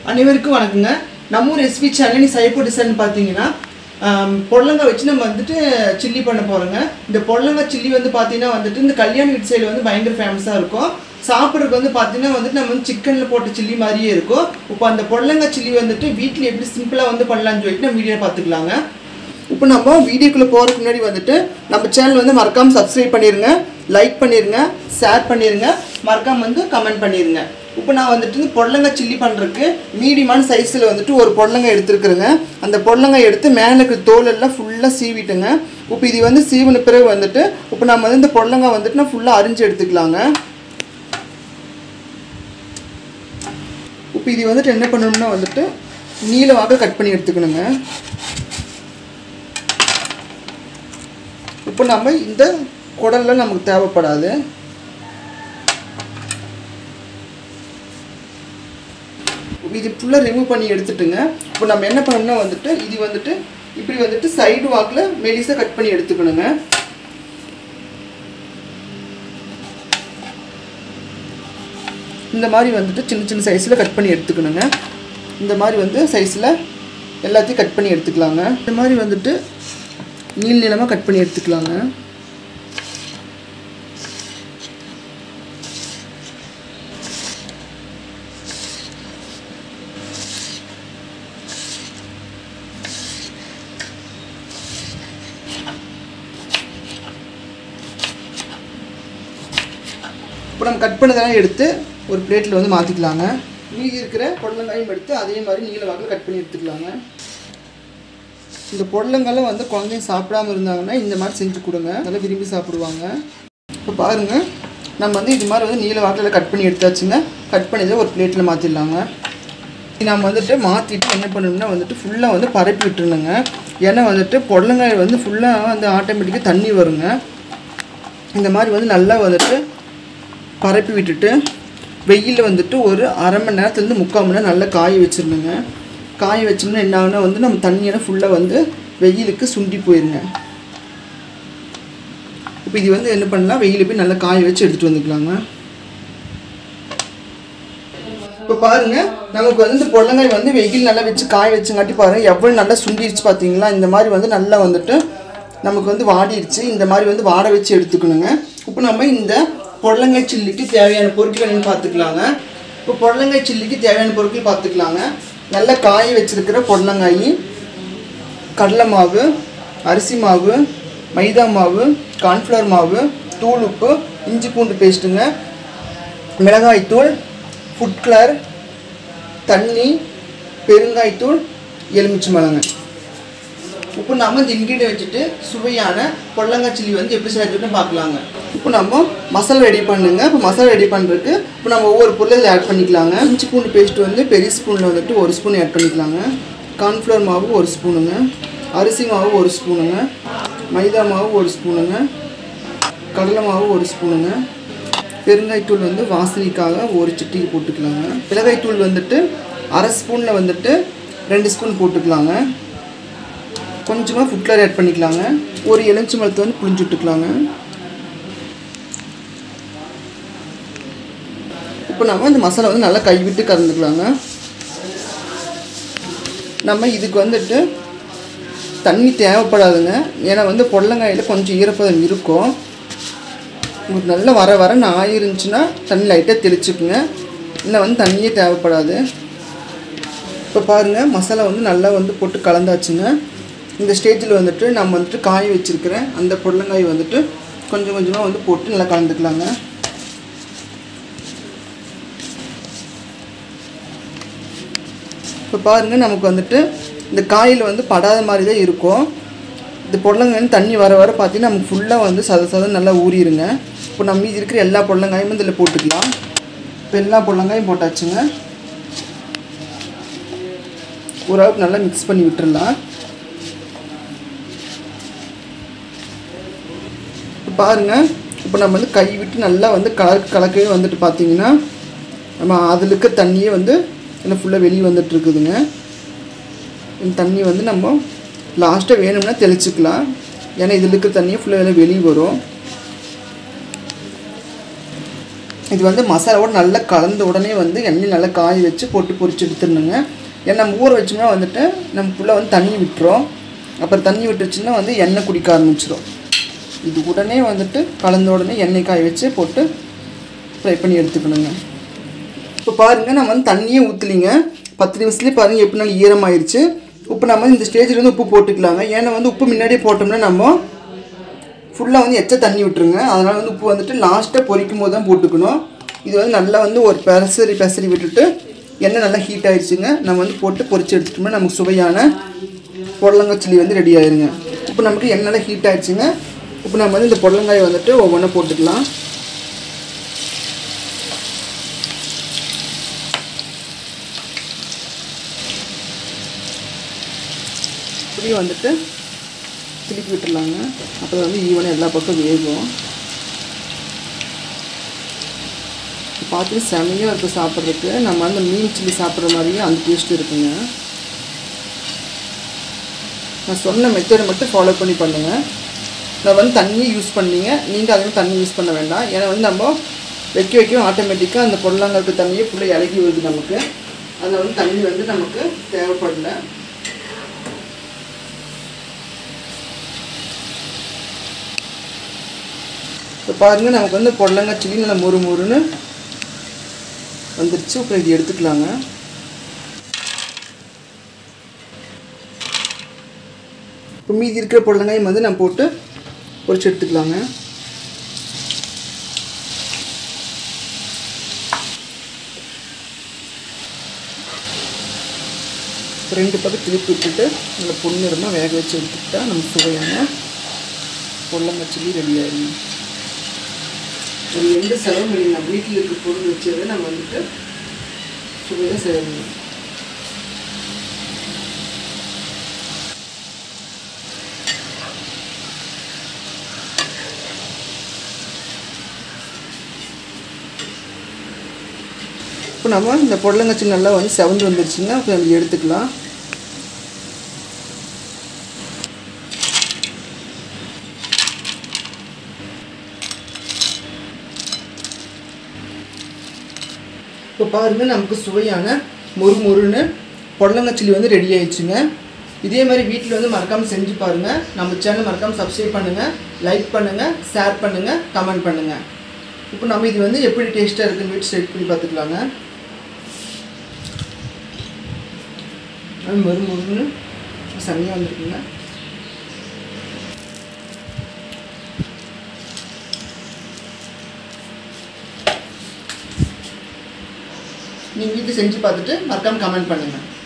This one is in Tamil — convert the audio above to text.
அனைவருக்கும் வணக்கங்க நம்ம ஊர் எஸ்பி சேனல் நீ சைப்போ டிசைன் பார்த்தீங்கன்னா ஆம், பொடலங்காய் வச்சு நம்ம வந்துட்டு சில்லி பண்ண போகிறோங்க இந்த பொடலங்காய் சில்லி வந்து பார்த்தீங்கன்னா வந்துட்டு இந்த கல்யாண வீட்டு சைடில் வந்து பயங்கர ஃபேமஸாக இருக்கும் சாப்பிட்றதுக்கு வந்து பார்த்தீங்கன்னா வந்துட்டு நம்ம வந்து சிக்கனில் போட்ட சில்லி மாதிரியே இருக்கும் இப்போ அந்த பொடலங்காய் சில்லி வந்துட்டு வீட்டில் எப்படி சிம்பிளாக வந்து பண்ணலாம்னு சொல்லிட்டு நம்ம வீடியோ பார்த்துக்கலாங்க இப்போ நம்ம வீடியோக்குள்ளே போகிறதுக்கு முன்னாடி வந்துட்டு நம்ம சேனல் வந்து மறக்காமல் சப்ஸ்கிரைப் பண்ணிடுங்க லைக் பண்ணிடுங்க ஷேர் பண்ணிடுங்க மறக்காமல் வந்து கமெண்ட் பண்ணிடுங்க இப்போ நான் வந்துட்டு இந்த பொடலங்காய் சில்லி பண்ணுறதுக்கு மீடியமான சைஸில் வந்துட்டு ஒரு பொடலங்காய் எடுத்துருக்குறேங்க அந்த பொடலங்காய் எடுத்து மேலே இருக்கிற தோல் எல்லாம் ஃபுல்லாக சீவிட்டுங்க இப்போ இது வந்து சீவின பிறகு வந்துட்டு இப்போ நம்ம வந்து இந்த பொடலங்காய் வந்துட்டு நான் ஃபுல்லாக அரிஞ்சு எடுத்துக்கலாங்க இப்போ இது வந்துட்டு என்ன பண்ணணும்னா வந்துட்டு நீளமாக கட் பண்ணி எடுத்துக்கணுங்க இப்போ நம்ம இந்த குடல்லாம் நமக்கு தேவைப்படாது இது ஃபுல்லாக ரிமூவ் பண்ணி எடுத்துட்டுங்க இப்போ நம்ம என்ன பண்ணோம்னா வந்துட்டு இது வந்துட்டு இப்படி வந்துட்டு சைடு வாக்கில் மெலிசாக கட் பண்ணி எடுத்துக்கணுங்க இந்த மாதிரி வந்துட்டு சின்ன சின்ன சைஸில் கட் பண்ணி எடுத்துக்கணுங்க இந்த மாதிரி வந்து சைஸில் எல்லாத்தையும் கட் பண்ணி எடுத்துக்கலாங்க இந்த மாதிரி வந்துட்டு நீள நீளமாக கட் பண்ணி எடுத்துக்கலாங்க இப்போ நம்ம கட் பண்ணதெல்லாம் எடுத்து ஒரு பிளேட்டில் வந்து மாற்றிக்கலாங்க மீதி இருக்கிற பொடலங்காயும் எடுத்து அதே மாதிரி நீல வாக்கில் கட் பண்ணி எடுத்துக்கலாங்க இந்த பொடலங்காலாம் வந்து குழந்தைங்க சாப்பிடாம இருந்தாங்கன்னா இந்த மாதிரி செஞ்சு கொடுங்க நல்லா விரும்பி சாப்பிடுவாங்க இப்போ பாருங்கள் நம்ம வந்து இது மாதிரி வந்து நீல வாக்கில் கட் பண்ணி எடுத்தாச்சுங்க கட் பண்ணி ஒரு பிளேட்டில் மாற்றிடலாங்க நம்ம வந்துட்டு மாற்றிட்டு என்ன பண்ணணும்னா வந்துட்டு ஃபுல்லாக வந்து பரப்பி விட்டுருணுங்க ஏன்னா வந்துட்டு பொடலங்காய் வந்து ஃபுல்லாக வந்து ஆட்டோமேட்டிக்காக தண்ணி வருங்க இந்த மாதிரி வந்து நல்லா வந்துட்டு பரப்பி விட்டுட்டு வெயிலில் வந்துட்டு ஒரு அரை மணி நேரத்துலேருந்து முக்கால் மணி நேரம் நல்லா காய வச்சிடணுங்க காய வச்சோம்னா என்ன ஆகுனா வந்து நம்ம தண்ணியெல்லாம் ஃபுல்லாக வந்து வெயிலுக்கு சுண்டி போயிருங்க இப்போ இது வந்து என்ன பண்ணலாம் வெயிலில் போய் நல்லா காய வச்சு எடுத்துகிட்டு வந்துக்கலாங்க இப்போ பாருங்க நமக்கு வந்து இந்த பொடலங்காய் வந்து வெயில் நல்லா வச்சு காய வச்சுங்காட்டி பாருங்க எவ்வளோ நல்லா சுண்டிருச்சு பார்த்தீங்களா இந்த மாதிரி வந்து நல்லா வந்துட்டு நமக்கு வந்து வாடிருச்சு இந்த மாதிரி வந்து வாட வச்சு எடுத்துக்கணுங்க இப்போ நம்ம இந்த பொடலங்காய் சில்லிக்கு தேவையான பொருட்கள் என்னன்னு பார்த்துக்கலாங்க இப்போ பொடலங்காய் சில்லிக்கு தேவையான பொருட்கள் பார்த்துக்கலாங்க நல்லா காய வச்சிருக்கிற பொடலங்காய் கடலை மாவு அரிசி மாவு மைதா மாவு கார்ன்ஃப்ளவர் மாவு தூள் உப்பு இஞ்சி பூண்டு பேஸ்ட்டுங்க மிளகாய்த்தூள் ஃபுட் கலர் தண்ணி பெருங்காய்த்தூள் எலுமிச்சை மிளகு இப்போ நம்ம இந்த இன்க்ரீடியன் வச்சுட்டு சுவையான பொடலங்காய் சில்லி வந்து எப்படி செய்யறதுன்னு பார்க்கலாங்க இப்போ நம்ம மசாலா ரெடி பண்ணுங்க இப்போ மசாலா ரெடி பண்ணுறதுக்கு இப்போ நம்ம ஒவ்வொரு பொருளும் இதில் ஆட் பண்ணிக்கலாங்க இஞ்சி பூண்டு பேஸ்ட் வந்து பெரிய ஸ்பூனில் வந்துட்டு ஒரு ஸ்பூன் ஆட் பண்ணிக்கலாங்க கார்ன்ஃப்ளவர் மாவு ஒரு ஸ்பூனுங்க அரிசி மாவு ஒரு ஸ்பூனுங்க மைதா மாவு ஒரு ஸ்பூனுங்க கடலை மாவு ஒரு ஸ்பூனுங்க பெருங்காய்த்தூள் வந்து வாசனைக்காக ஒரு சிட்டிக்கு போட்டுக்கலாங்க மிளகாய்த்தூள் வந்துட்டு அரை ஸ்பூனில் வந்துட்டு ரெண்டு ஸ்பூன் போட்டுக்கலாங்க கொஞ்சமாக ஃபுட் கலர் ஆட் பண்ணிக்கலாங்க ஒரு எலுமிச்சி மரத்தை வந்து புளிஞ்சு விட்டுக்கலாங்க இப்போ நம்ம இந்த மசாலா வந்து நல்லா கைவிட்டு கலந்துக்கலாங்க நம்ம இதுக்கு வந்துட்டு தண்ணி தேவைப்படாதுங்க ஏன்னா வந்து பொடலங்காயில் கொஞ்சம் ஈரப்பதம் இருக்கும் உங்களுக்கு நல்லா வர வர நாய் இருந்துச்சுன்னா தண்ணி லைட்டாக தெளிச்சுக்குங்க இல்லை வந்து தண்ணியே தேவைப்படாது இப்போ பாருங்கள் மசாலா வந்து நல்லா வந்து போட்டு கலந்தாச்சுங்க இந்த ஸ்டேஜில் வந்துட்டு நம்ம வந்துட்டு காய வச்சுருக்கிற அந்த பொடலங்காய் வந்துட்டு கொஞ்சம் கொஞ்சமாக வந்து போட்டு நல்லா கலந்துக்கலாங்க இப்போ பாருங்கள் நமக்கு வந்துட்டு இந்த காயில் வந்து படாத மாதிரி தான் இருக்கும் இந்த பொடலங்காய் தண்ணி வர வர பார்த்தீங்கன்னா நமக்கு ஃபுல்லாக வந்து சத சதம் நல்லா ஊறிடுங்க இப்போ நம்ம மீதி இருக்கிற எல்லா பொடலங்காயும் வந்து இதில் போட்டுக்கலாம் இப்போ எல்லா பொடலங்காயும் போட்டாச்சுங்க ஓரளவுக்கு நல்லா மிக்ஸ் பண்ணி விட்டுறலாம் இப்போ பாருங்கள் இப்போ நம்ம வந்து கை விட்டு நல்லா வந்து கலக்கு கலக்கவே வந்துட்டு பார்த்தீங்கன்னா நம்ம அதில் இருக்க தண்ணியே வந்து எல்லாம் ஃபுல்லாக வெளியே வந்துட்டு இருக்குதுங்க இந்த தண்ணி வந்து நம்ம லாஸ்ட்டாக வேணும்னா தெளிச்சுக்கலாம் ஏன்னா இதில் இருக்கிற தண்ணியே ஃபுல்லாக எல்லாம் வெளியே வரும் இது வந்து மசாலாவோட நல்லா கலந்த உடனே வந்து எண்ணெய் நல்லா காய வச்சு போட்டு பொரிச்சு எடுத்துடணுங்க ஏன்னா நம்ம ஊற வச்சோம்னா வந்துட்டு நமக்குள்ளே வந்து தண்ணி விட்டுரும் அப்புறம் தண்ணி விட்டுருச்சுன்னா வந்து எண்ணெய் குடிக்க ஆரம்பிச்சிடும் இது உடனே வந்துட்டு கலந்த உடனே எண்ணெய் காய வச்சு போட்டு ஃப்ரை பண்ணி எடுத்துக்கணுங்க இப்போ பாருங்கள் நம்ம வந்து தண்ணியே ஊற்றலிங்க பத்து நிமிஷத்துலேயே பாருங்கள் எப்படினாலும் ஈரமாயிருச்சு இப்போ நம்ம வந்து இந்த ஸ்டேஜில் வந்து உப்பு போட்டுக்கலாங்க ஏன்னா வந்து உப்பு முன்னாடியே போட்டோம்னா நம்ம ஃபுல்லாக வந்து எச்ச தண்ணி விட்டுருங்க அதனால் வந்து உப்பு வந்துட்டு லாஸ்ட்டாக பொரிக்கும் போது தான் போட்டுக்கணும் இது வந்து நல்லா வந்து ஒரு பெசரி பெசரி விட்டுட்டு எண்ணெய் நல்லா ஹீட் ஆயிடுச்சுங்க நம்ம வந்து போட்டு பொரிச்சு எடுத்துட்டோம்னா நமக்கு சுவையான புடலங்காய் சில்லி வந்து ரெடி ஆயிருங்க இப்போ நமக்கு எண்ணெய் நல்லா ஹீட் ஆயிடுச்சுங்க இப்போ நம்ம வந்து இந்த புடலங்காயை வந்துட்டு ஒவ்வொன்றா போட்டுக்கலாம் இப்படி வந்துட்டு திருப்பி விட்டுடலாங்க அப்போ வந்து ஈவனாக எல்லா பக்கம் வேகும் பார்த்துட்டு செமையாக இருக்கும் சாப்பிட்றதுக்கு நம்ம வந்து மீன் சில்லி சாப்பிட்ற மாதிரியே அந்த டேஸ்ட் இருக்குங்க நான் சொன்ன மெத்தடை மட்டும் ஃபாலோ பண்ணி பண்ணுங்கள் நான் வந்து தண்ணியை யூஸ் பண்ணீங்க நீங்கள் அதே மாதிரி தண்ணி யூஸ் பண்ண வேண்டாம் ஏன்னா வந்து நம்ம வைக்க வைக்க ஆட்டோமேட்டிக்காக அந்த பொருளாங்கிறதுக்கு தண்ணியே ஃபுல்லாக இறக்கி வருது நமக்கு அதில் வந்து தண்ணி வந்து நமக்கு தேவைப்படல இப்போ பாருங்கள் நமக்கு வந்து புடலங்காய் சில்லி நல்லா மொறு மொறுன்னு வந்துருச்சு அப்புறம் இது எடுத்துக்கலாங்க இப்போ மீதி இருக்கிற புடலங்காயும் வந்து நம்ம போட்டு பொரிச்சு எடுத்துக்கலாங்க ரெண்டு பக்கம் திருப்பி விட்டுட்டு நல்லா பொன்னிறமாக வேக வச்சு எடுத்துக்கிட்டா நம்ம சுவையான புடலங்காய் சில்லி ரெடி ஆயிடும் ஒரு எந்த செலவும் இல்லை நம்ம வீட்டில் இருக்க பொருள் வச்சதை நம்ம வந்துட்டு சுவையாக செய்யணும் இப்போ நம்ம இந்த புடலங்கச்சி நல்லா வந்து செவந்து வந்துருச்சுங்க இப்போ நம்ம எடுத்துக்கலாம் இப்போ பாருங்கள் நமக்கு சுவையான மொறு மொறுன்னு புடலங்கச்சில்லி வந்து ரெடி ஆயிடுச்சுங்க இதே மாதிரி வீட்டில் வந்து மறக்காமல் செஞ்சு பாருங்கள் நம்ம சேனல் மறக்காமல் சப்ஸ்கிரைப் பண்ணுங்கள் லைக் பண்ணுங்கள் ஷேர் பண்ணுங்கள் கமெண்ட் பண்ணுங்கள் இப்போ நம்ம இது வந்து எப்படி டேஸ்ட்டாக இருக்குன்னு வீட்டு செட் பண்ணி பார்த்துக்கலாங்க அது மொறு மொறுன்னு செம்மையாக வந்துருக்குங்க நீங்கள் வீட்டில் செஞ்சு பார்த்துட்டு மறக்காமல் கமெண்ட் பண்ணுங்கள்